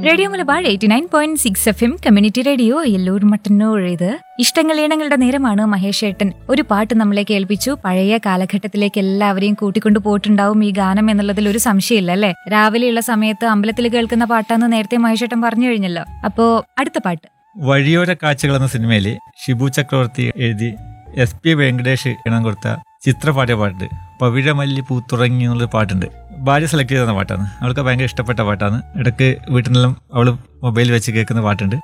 radio Malabar eighty nine point six F M community radio Ellur Mattannur ഇത് ഇഷ്ടങ്ങൾ ഈണങ്ങളുടെ നേരമാണ് മഹേഷ് ഏട്ടൻ ഒരു പാട്ട് നമ്മളെ കേൾപ്പിച്ചു പഴയ കാലഘട്ടത്തിലേക്ക് എല്ലാവരെയും കൂട്ടിക്കൊണ്ടു പോയിട്ടുണ്ടാവും ഈ ഗാനം എന്നുള്ളതിൽ ഒരു സംശയമില്ല അല്ലെ രാവിലെയുള്ള സമയത്ത് അമ്പലത്തിൽ കേൾക്കുന്ന പാട്ടാന്ന് നേരത്തെ മഹേഷ് ഏട്ടൻ പറഞ്ഞു കഴിഞ്ഞല്ലോ അപ്പോ അടുത്ത പാട്ട് വഴിയോര കാഴ്ചകൾ എന്ന സിനിമയിൽ ഷിബു ചക്രവർത്തി എഴുതി എസ് പി വെങ്കടേഷ് ഇണം കൊടുത്ത ചിത്രപാടിയ പാട്ട് പവിഴമല്ലി പൂത്തുറങ്ങി എന്നുള്ള പാട്ടുണ്ട് ഭാര്യ സെലക്ട് ചെയ്ത പാട്ടാണ് അവൾക്ക് ഭയങ്കര ഇഷ്ടപ്പെട്ട പാട്ടാണ് ഇടയ്ക്ക് വീട്ടിൽ നിന്നെല്ലാം അവള് മൊബൈൽ വെച്ച് കേൾക്കുന്ന പാട്ടുണ്ട്